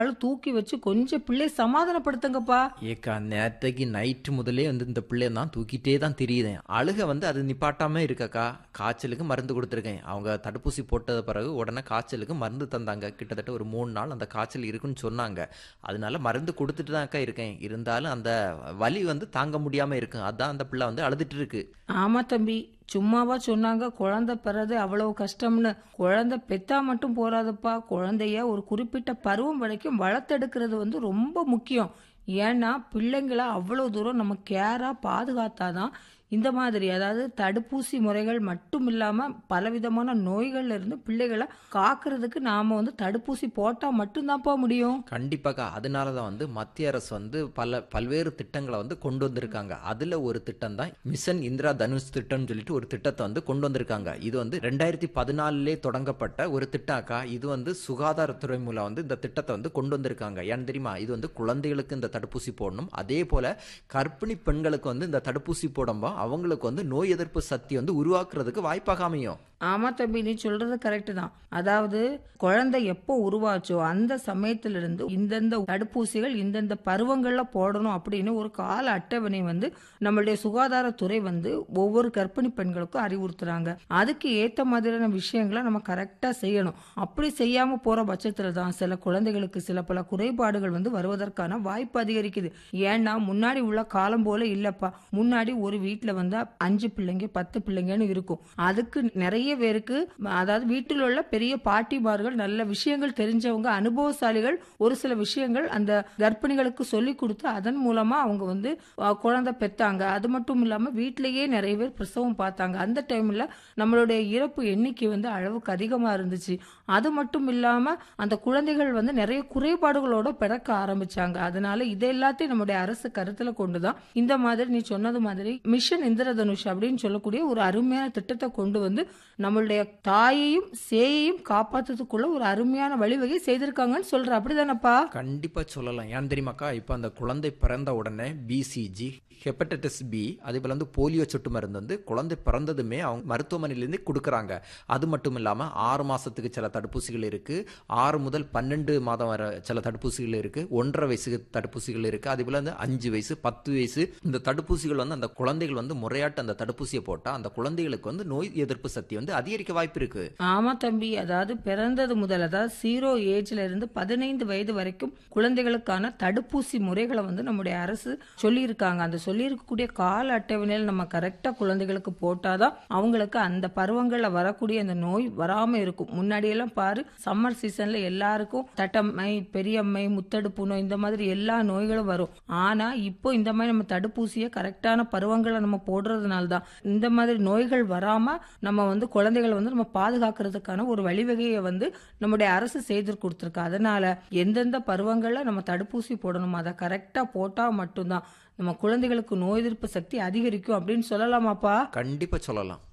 தூக்கி வச்சு கொஞ்சம் பிள்ளை சமாதானப்படுத்துங்கப்பா ஏக்கா நேத்தைக்கு நைட்டு முதலே வந்து இந்த பிள்ளைய தான் தூக்கிட்டே தான் தெரியுதேன் அழுக வந்து அது நிப்பாட்டாம இருக்கக்கா காய்ச்சலுக்கு மருந்து கொடுத்துருக்கேன் அவங்க தடுப்பூசி போட்டது பிறகு உடனே காய்ச்சலுக்கு மருந்து தந்தாங்க கிட்டத்தட்ட ஒரு மூணு நாள் அந்த காய்ச்சல் இருக்குன்னு சொன்னாங்க அதனால மருந்து கொடுத்துட்டு தான் அக்கா இருக்கேன் இருந்தாலும் அந்த வலி வந்து தாங்க முடியாம இருக்கு அதான் அந்த பிள்ளை வந்து அழுதுட்டு இருக்கு ஆமா தம்பி சும்மாவா சொன்னாங்க குழந்தை பெறது அவ்வளவு கஷ்டம்னு குழந்தை பெத்தா மட்டும் போறாதுப்பா குழந்தைய ஒரு குறிப்பிட்ட பருவம் வரைக்கும் வளர்த்தெடுக்கிறது வந்து ரொம்ப முக்கியம் ஏன்னா பிள்ளைங்கள அவ்வளவு தூரம் நம்ம கேரா பாதுகாத்தாதான் இந்த மாதிரி அதாவது தடுப்பூசி முறைகள் மட்டும் இல்லாம பலவிதமான நோய்கள்ல இருந்து பிள்ளைகளை காக்கிறதுக்கு நாம வந்து தடுப்பூசி போட்டா மட்டும்தான்ப்பா முடியும் கண்டிப்பாக்கா அதனால தான் வந்து மத்திய அரசு வந்து பல பல்வேறு திட்டங்களை வந்து கொண்டு வந்திருக்காங்க அதில் ஒரு திட்டம் தான் மிஷன் இந்திரா தனுஷ் திட்டம்னு சொல்லிட்டு ஒரு திட்டத்தை வந்து கொண்டு வந்திருக்காங்க இது வந்து ரெண்டாயிரத்தி பதினாலுலே தொடங்கப்பட்ட ஒரு திட்டம் அக்கா இது வந்து சுகாதாரத்துறை மூலம் வந்து இந்த திட்டத்தை வந்து கொண்டு வந்திருக்காங்க ஏன்னு தெரியுமா இது வந்து குழந்தைகளுக்கு இந்த தடுப்பூசி போடணும் அதே போல கர்ப்பிணி பெண்களுக்கு வந்து இந்த தடுப்பூசி போடும்போது அவங்களுக்கு வந்து நோய் எதிர்ப்பு சக்தி வந்து உருவாக்குறதுக்கு வாய்ப்பாக அமையும் ஆமா தம்பி நீ சொல்றது கரெக்ட் தான் அதாவது குழந்தை எப்போ உருவாச்சோ அந்த சமயத்திலிருந்து இந்தந்த தடுப்பூசிகள் இந்தந்த பருவங்கள்ல போடணும் அப்படின்னு ஒரு கால அட்டவணை வந்து நம்மளுடைய சுகாதாரத்துறை வந்து ஒவ்வொரு கர்ப்பிணி பெண்களுக்கும் அறிவுறுத்துறாங்க அதுக்கு ஏத்த மாதிரியான விஷயங்களை நம்ம கரெக்டா செய்யணும் அப்படி செய்யாம போற பட்சத்துல தான் சில குழந்தைகளுக்கு சில பல குறைபாடுகள் வந்து வருவதற்கான வாய்ப்பு அதிகரிக்குது ஏன்னா முன்னாடி உள்ள காலம் போல இல்லப்பா முன்னாடி ஒரு வீட்டுல வந்து அஞ்சு பிள்ளைங்க பத்து பிள்ளைங்கன்னு இருக்கும் அதுக்கு நிறைய பேருக்கு அதாவது வீட்டில் உள்ள பெரிய பாட்டிமார்கள் நல்ல விஷயங்கள் தெரிஞ்சவங்க அனுபவசாலிகள் ஒரு சில விஷயங்கள் அந்த கர்ப்பிணிகளுக்கு சொல்லி கொடுத்து அதன் மூலமா அவங்க வந்து அஹ், குழந்தை பெத்தாங்க அது மட்டும் இல்லாம வீட்டிலேயே நிறைய பேர் பிரசவம் பார்த்தாங்க அந்த டைம்ல நம்மளுடைய இறப்பு எண்ணிக்கை வந்து அளவுக்கு அதிகமா இருந்துச்சு அது மட்டும் இல்லாம அந்த குழந்தைகள் வந்து நிறைய குறைபாடுகளோட பிறக்க ஆரம்பிச்சாங்க அதனால இதை எல்லாத்தையும் நம்முடைய அரசு கருத்துல கொண்டுதான் இந்த மாதிரி நீ சொன்னது மாதிரி மிஷன் இந்திரதனுஷ் அப்படின்னு சொல்லக்கூடிய ஒரு அருமையான திட்டத்தை கொண்டு வந்து நம்மளுடைய தாயையும் சேயையும் காப்பாத்துறதுக்குள்ள ஒரு அருமையான வழிவகை செய்திருக்காங்கன்னு சொல்ற அப்படிதானப்பா கண்டிப்பா சொல்லலாம் ஏன் தெரியுமாக்கா இப்போ அந்த குழந்தை பிறந்த உடனே பிசிஜி ஹெப்படைட்டிஸ் பி அதே போல் வந்து போலியோ சொட்டு மருந்து வந்து குழந்தை பிறந்ததுமே அவங்க மருத்துவமனையிலேருந்து கொடுக்குறாங்க அது மட்டும் இல்லாமல் ஆறு மாதத்துக்கு சில தடுப்பூசிகள் இருக்குது ஆறு முதல் பன்னெண்டு மாதம் வர சில தடுப்பூசிகள் இருக்குது ஒன்றரை வயசுக்கு தடுப்பூசிகள் இருக்குது அதே போல் வந்து அஞ்சு வயசு பத்து வயசு இந்த தடுப்பூசிகள் வந்து அந்த குழந்தைகள் வந்து முறையாட்டு அந்த தடுப்பூசியை போட்டால் அந்த குழந்தைகளுக்கு வந்து நோய் எதிர்ப்பு சக்தி வந்து அதிகரிக்க வாய்ப்பு இருக்குது ஆமா தம்பி அதாவது பிறந்தது முதல் அதாவது ஜீரோ ஏஜ்ல இருந்து பதினைந்து வயது வரைக்கும் குழந்தைகளுக்கான தடுப்பூசி முறைகளை வந்து நம்முடைய அரசு சொல்லியிருக்காங்க அந்த சொல்லியிருக்கக்கூடிய கால அட்டவணையில் நம்ம கரெக்டா குழந்தைகளுக்கு போட்டாதான் அவங்களுக்கு அந்த பருவங்கள்ல வரக்கூடிய அந்த நோய் வராம இருக்கும் முன்னாடி எல்லாம் பாரு சம்மர் சீசன்ல எல்லாருக்கும் தட்டம்மை பெரியம்மை முத்தடுப்பு நோய் இந்த மாதிரி எல்லா நோய்களும் வரும் ஆனா இப்போ இந்த மாதிரி நம்ம தடுப்பூசியை கரெக்டான பருவங்களை நம்ம போடுறதுனால தான் இந்த மாதிரி நோய்கள் வராம நம்ம வந்து குழந்தைகளை வந்து நம்ம பாதுகாக்கிறதுக்கான ஒரு வழிவகையை வந்து நம்முடைய அரசு செய்து கொடுத்துருக்கு அதனால எந்தெந்த பருவங்கள்ல நம்ம தடுப்பூசி போடணும் அதை கரெக்டா போட்டா மட்டும்தான் நம்ம குழந்தைகளுக்கு நோய் எதிர்ப்பு சக்தி அதிகரிக்கும் அப்படின்னு சொல்லலாமாப்பா கண்டிப்பாக சொல்லலாம்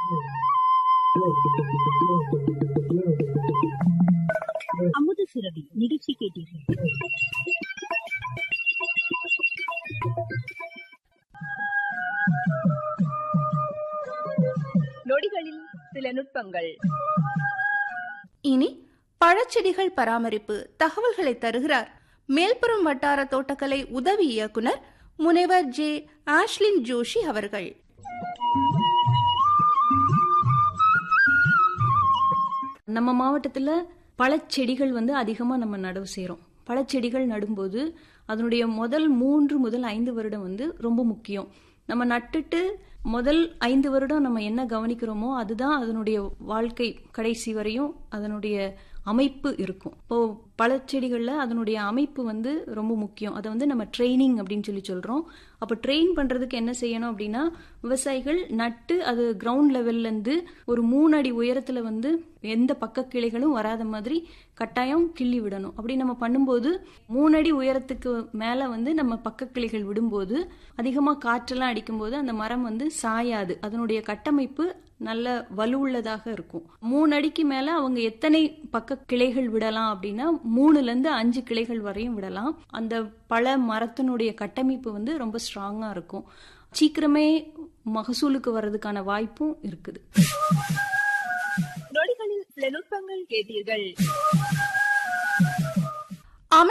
அமுத சுரபி நிகழ்ச்சி கேட்டீர்கள் நொடிகளில் சில நுட்பங்கள் இனி பழச்செடிகள் பராமரிப்பு தகவல்களை தருகிறார் மேல்புறம் வட்டார தோட்டக்கலை உதவி இயக்குனர் முனைவர் ஜே ஆஷ்லின் ஜோஷி அவர்கள் நம்ம மாவட்டத்தில் பழச்செடிகள் வந்து அதிகமாக நம்ம நடவு செய்கிறோம் பழச்செடிகள் நடும்போது அதனுடைய முதல் மூன்று முதல் ஐந்து வருடம் வந்து ரொம்ப முக்கியம் நம்ம நட்டுட்டு முதல் ஐந்து வருடம் நம்ம என்ன கவனிக்கிறோமோ அதுதான் அதனுடைய வாழ்க்கை கடைசி வரையும் அதனுடைய அமைப்பு இருக்கும் இப்போ பழச்செடிகளில் அதனுடைய அமைப்பு வந்து ரொம்ப முக்கியம் அதை வந்து நம்ம ட்ரைனிங் அப்படின்னு சொல்லி சொல்கிறோம் அப்போ ட்ரெயின் பண்ணுறதுக்கு என்ன செய்யணும் அப்படின்னா விவசாயிகள் நட்டு அது கிரவுண்ட் லெவல்லேருந்து ஒரு மூணு அடி உயரத்தில் வந்து எந்த பக்க கிளைகளும் வராத மாதிரி கட்டாயம் கிள்ளி விடணும் அப்படி நம்ம பண்ணும்போது மூணு அடி உயரத்துக்கு மேலே வந்து நம்ம பக்க கிளைகள் விடும்போது அதிகமாக காற்றெல்லாம் அடிக்கும்போது அந்த மரம் வந்து சாயாது அதனுடைய கட்டமைப்பு நல்ல வலுவுள்ளதாக இருக்கும் மூணு அடிக்கு மேல அவங்க எத்தனை பக்க கிளைகள் விடலாம் அப்படின்னா மூணுல இருந்து அஞ்சு கிளைகள் வரையும் விடலாம் அந்த பழ மரத்தினுடைய கட்டமைப்பு வந்து ரொம்ப ஸ்ட்ராங்கா இருக்கும் சீக்கிரமே மகசூலுக்கு வர்றதுக்கான வாய்ப்பும் இருக்குது நொடிகளில் சில நுட்பங்கள் கேட்டீர்கள்